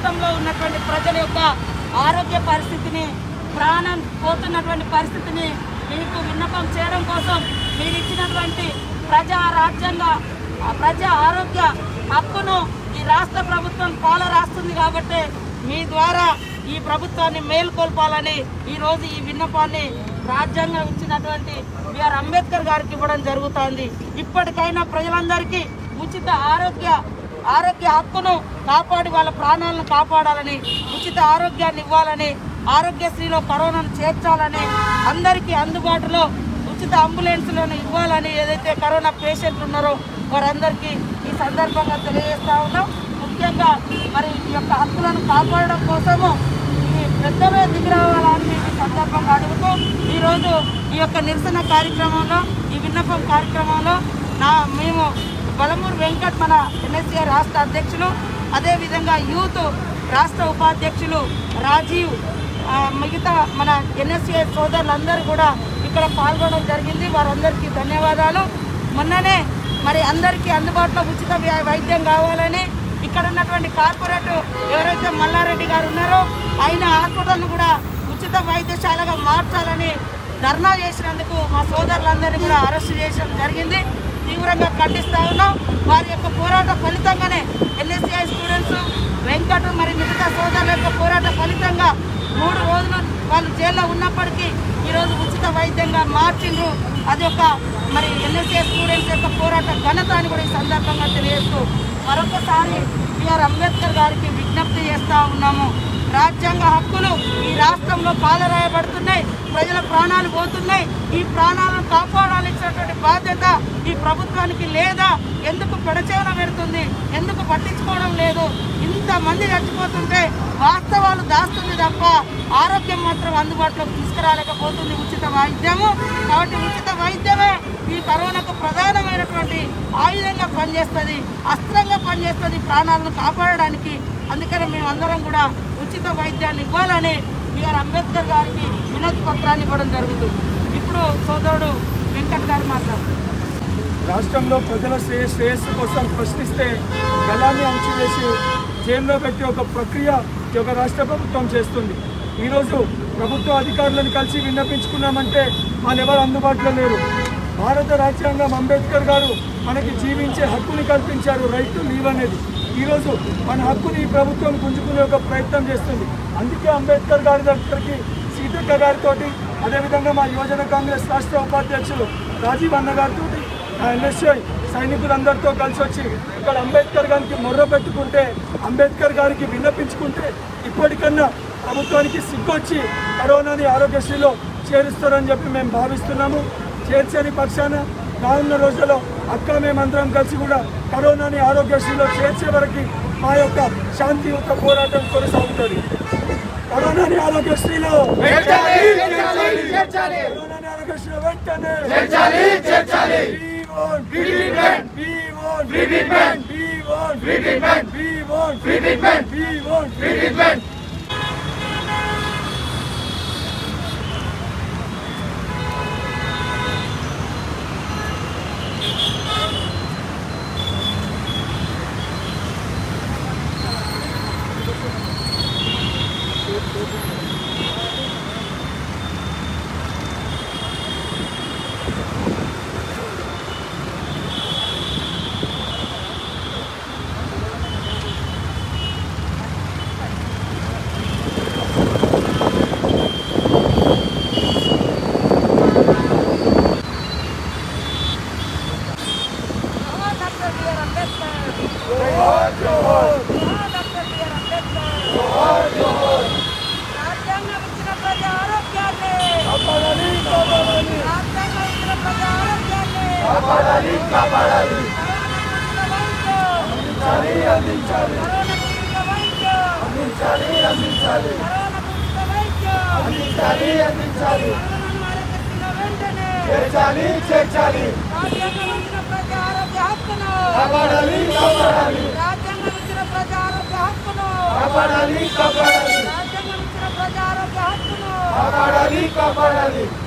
రాష్ట్రంలో ఉన్నటువంటి ప్రజల యొక్క ఆరోగ్య పరిస్థితిని ప్రాణం పోతున్నటువంటి పరిస్థితిని మీకు విన్నపం చేయడం కోసం మీరు ఇచ్చినటువంటి ప్రజా రాజ్యాంగ ఆ ప్రజా ఆరోగ్య హక్కును ఈ రాష్ట్ర ప్రభుత్వం పాల రాస్తుంది కాబట్టి మీ ద్వారా ఈ ప్రభుత్వాన్ని మేల్కొల్పాలని ఈ రోజు ఈ విన్నపాన్ని రాజ్యాంగం ఇచ్చినటువంటి బిఆర్ అంబేద్కర్ గారికి ఇవ్వడం జరుగుతోంది ఇప్పటికైనా ప్రజలందరికీ ఉచిత ఆరోగ్య ఆరోగ్య హక్కును కాపాడి వాళ్ళ ప్రాణాలను కాపాడాలని ఉచిత ఆరోగ్యాన్ని ఇవ్వాలని ఆరోగ్యశ్రీలో కరోనాను చేర్చాలని అందరికీ అందుబాటులో ఉచిత అంబులెన్స్లను ఇవ్వాలని ఏదైతే కరోనా పేషెంట్లు ఉన్నారో వారందరికీ ఈ సందర్భంగా తెలియజేస్తా ఉన్నాం ముఖ్యంగా మరి ఈ యొక్క హక్కులను కాపాడడం కోసము ఈ పెద్దమే దిగిరావాలని మేము ఈ సందర్భంగా అడుగుతూ ఈరోజు ఈ యొక్క నిరసన కార్యక్రమంలో ఈ విన్నపం కార్యక్రమంలో నా మేము బలమూరు వెంకట్ మన ఎన్ఎస్ఏ రాష్ట్ర అధ్యక్షులు అదేవిధంగా యూత్ రాష్ట్ర ఉపాధ్యక్షులు రాజీవ్ ఆ, మిగతా మన ఎన్ఎస్ఏ సోదరులందరూ కూడా ఇక్కడ పాల్గొనడం జరిగింది వారందరికీ ధన్యవాదాలు మొన్ననే మరి అందరికీ అందుబాటులో ఉచిత వ్య- వైద్యం కావాలని ఇక్కడ ఉన్నటువంటి కార్పొరేట్ ఎవరైతే మల్లారెడ్డి గారు ఉన్నారో ఆయన హాస్పిటల్ను కూడా ఉచిత వైద్యశాలగా మార్చాలని ధర్నా చేసినందుకు మా సోదరులందరినీ కూడా అరెస్ట్ చేయడం జరిగింది తీవ్రంగా ఖండిస్తా ఉన్నాం వారి యొక్క పోరాట ఫలితంగానే ఎన్ఎస్సిఐ స్టూడెంట్స్ వెంకట్ మరి మిగతా సోదరుల యొక్క పోరాట ఫలితంగా మూడు రోజులు వాళ్ళు జైల్లో ఉన్నప్పటికీ ఈరోజు ఉచిత వైద్యంగా మార్చిండ్రు అది ఒక మరి ఎన్ఎస్ఏ స్టూడెంట్స్ యొక్క పోరాట ఘనత అని కూడా ఈ సందర్భంగా తెలియజేస్తూ మరొకసారి బిఆర్ అంబేద్కర్ గారికి విజ్ఞప్తి చేస్తా ఉన్నాము రాజ్యాంగ హక్కులు ఈ రాష్ట్రంలో కాలరాయబడుతున్నాయి ప్రజల ప్రాణాలు పోతున్నాయి ఈ ప్రాణాలను కాపాడాల్సినటువంటి బాధ్యత ఈ ప్రభుత్వానికి లేదా ఎందుకు పెడచేవన పెడుతుంది ఎందుకు పట్టించుకోవడం లేదు ఇంతమంది చచ్చిపోతుంటే వాస్తవాలు దాస్తుంది తప్ప ఆరోగ్యం మాత్రం అందుబాటులోకి తీసుకురాలేకపోతుంది ఉచిత వైద్యము కాబట్టి ఉచిత వైద్యమే ఈ కరోనాకు ప్రధానమైనటువంటి ఆయుధంగా పనిచేస్తుంది అస్త్రంగా పనిచేస్తుంది ప్రాణాలను కాపాడడానికి అందుకని మేమందరం కూడా ఉచిత వైద్యాన్ని ఇవ్వాలని బిఆర్ అంబేద్కర్ గారికి వినతి పత్రాన్ని ఇవ్వడం జరుగుతుంది ఇప్పుడు సోదరుడు వెంకట్ గారు మాట్లాడుతున్నారు రాష్ట్రంలో ప్రజల శ్రేయ శ్రేయస్సు కోసం ప్రశ్నిస్తే గలాన్ని అణచివేసి జైల్లో పెట్టి ఒక ప్రక్రియ ఈ యొక్క రాష్ట్ర ప్రభుత్వం చేస్తుంది ఈరోజు ప్రభుత్వ అధికారులను కలిసి విన్నపించుకున్నామంటే వాళ్ళు ఎవరు అందుబాటులో లేరు భారత రాజ్యాంగం అంబేద్కర్ గారు మనకి జీవించే హక్కుని కల్పించారు రైట్ టు లీవ్ అనేది ఈరోజు మన హక్కుని ఈ ప్రభుత్వం గుంజుకునే ఒక ప్రయత్నం చేస్తుంది అందుకే అంబేద్కర్ గారి దగ్గరికి సీతక్క గారితో అదేవిధంగా మా యువజన కాంగ్రెస్ రాష్ట్ర ఉపాధ్యక్షులు రాజీవ్ అన్న గారితో ఎన్ఎస్ఐ సైనికులందరితో కలిసి వచ్చి ఇక్కడ అంబేద్కర్ గారికి మొర్ర పెట్టుకుంటే అంబేద్కర్ గారికి విన్నపించుకుంటే ఇప్పటికన్నా ప్రభుత్వానికి సిగ్గొచ్చి కరోనాని ఆరోగ్యశ్రీలో చేరుస్తారని చెప్పి మేము భావిస్తున్నాము చేర్చని పక్షాన రానున్న రోజుల్లో అక్క మేమందరం కలిసి కూడా కరోనాని ఆరోగ్యశ్రీలో చేర్చే వరకు మా యొక్క శాంతియుత పోరాటం కొనసాగుతుంది కరోనాని ఆరోగ్యశ్రీలో కరోనాని ఆరోగ్యశ్రీలో వెంటనే We want free treatment. We want free treatment. We want free treatment. We want free treatment. We want free treatment. Doctor B R Ambedkar doctor B R Ambedkar రాజ్యాంగం ఇచ్చిన ప్రజా ఆరోగ్యాన్ని రాజ్యాంగం ఇచ్చిన ప్రజా ఆరోగ్యాన్ని కరోనా ఉచిత వైద్యం. కరోనా ఉచిత వైద్యం. కరోనా ఉచిత వైద్యం. కరోనా ఆరోగ్యశ్రీలో వెంటనే రాజ్యాంగం ఇచ్చిన ప్రజా ఆరోగ్య హక్కును రాజ్యాంగం ఇచ్చిన ప్రజా ఆరోగ్య హక్కును రాజ్యాంగం ఇచ్చిన ప్రజా ఆరోగ్య హక్కును